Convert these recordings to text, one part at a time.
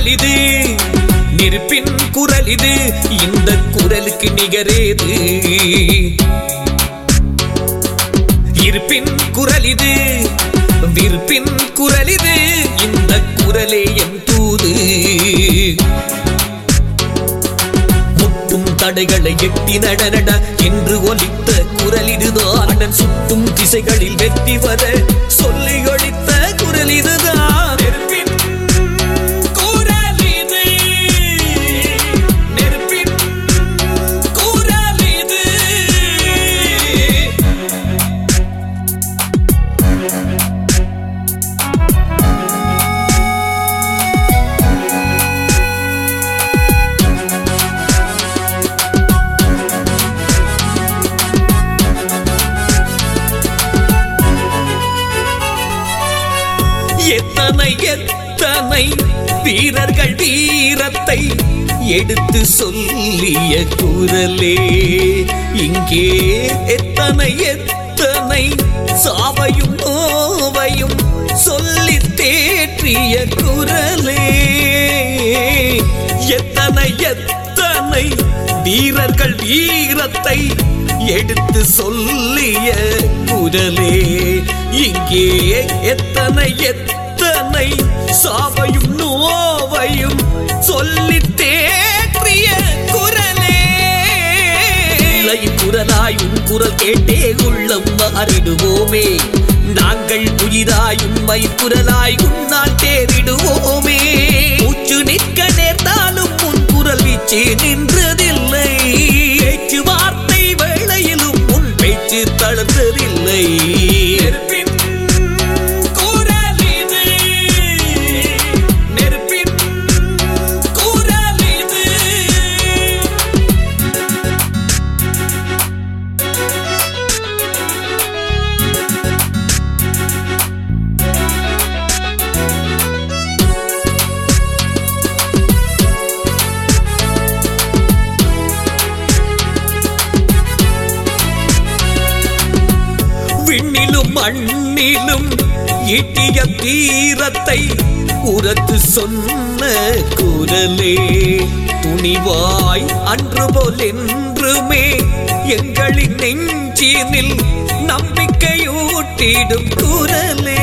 குரல் இது நெருப்பின் குரல் இது இந்த குரலுக்கு நிகரேது இருப்பின் குரல் இது விருப்பின் குரல் இது இந்த குரலே என் தூது முட்டும் தடைகளை எட்டி நடனட என்று ஒலித்த குரல் இதுதான் அண்ணன் சுட்டும் திசைகளில் வெற்றி வர சொல்லி ஒழித்த குரல் இதுதான் நெருப்பின் குரல் இது. நெருப்பின் குரல் இது. எத்தனை எத்தனை வீரர்கள் வீரத்தை எடுத்து சொல்லிய குரலே இங்கே எத்தனை எத்தனை சாவையும் நோவையும் சொல்லி தேற்றிய குரலே எத்தனை எத்தனை வீரர்கள் வீரத்தை எடுத்து சொல்லிய குரலே இங்கே எத்தனை எத்தனை சாவையும் நோவையும் சொல்லி தேற்றிய குரலே இளை குரலாய் உன் குரல் கேட்டே உள்ளம் மாறிடுவோமே நாங்கள் உயிராய் உண்மை குரலாய் உன்னால் தேறிடுவோமே மூச்சு நிற்க நேர்ந்தாலும் உன் குரல் வீச்சு நின்றதில்லை பேச்சு வார்த்தை வேளையிலும் உன் பேச்சு தளர்ந்ததில்லை நெருப்பின் குரல் இது. நெருப்பின் குரல் இது. விண்ணிலும் மண்ணிலும் ஈட்டிய தீரத்தை உரத்து சொன்ன குரலே துணிவாய் அன்று போல் என்றுமே எங்களின் நெஞ்சினில் நம்பிக்கையூட்டிடும் குரலே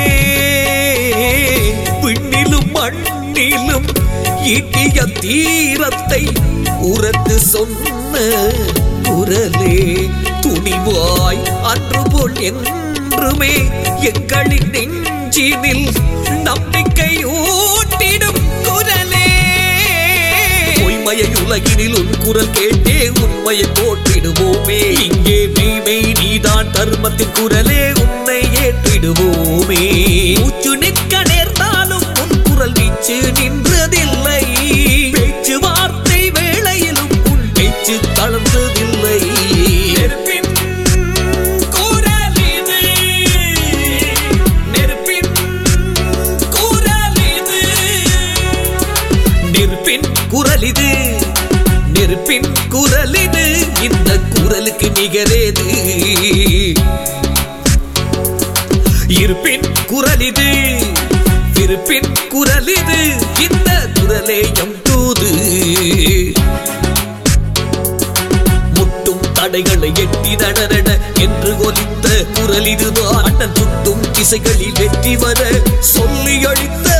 விண்ணிலும் மண்ணிலும் ஈட்டிய தீரத்தை உரத்து சொன்ன குரலே துணிவாய் அன்று போல் என்றுமே எங்களின் நெஞ்சினில் நம்பிக்கை ஊட்டிடும் குரலே பொய்மையை உலகினில் உன் குரல் கேட்டே உண்மையை போற்றிடுவோமே இங்கே மெய்மை நீதான் தர்மத்தின் குரலே உன்னை ஏற்றிடுவோமே மூச்சு நிற்க நேர்ந்தாலும் உன் குரல் வீச்சு நின்றதில்லை பேச்சு வார்த்தை வேளையிலும் உன் பேச்சு தளர்ந்ததில்லை நெருப்பின் குரல் இது. நெருப்பின் குரல் இது. நெருப்பின் குரல் இது நெருப்பின் குரல் இது இந்த குரலுக்கு நிகரேது இருப்பின் குரல் இது விருப்பின் குரல் இது இந்த குரலே எம் தூது முட்டும் தடைகளை எட்டி நடனட என்று ஒலித்த குரல் இதுதான் அண்ணன் துட்டும் திசைகளில் வெற்றி வர சொல்லி அழித்த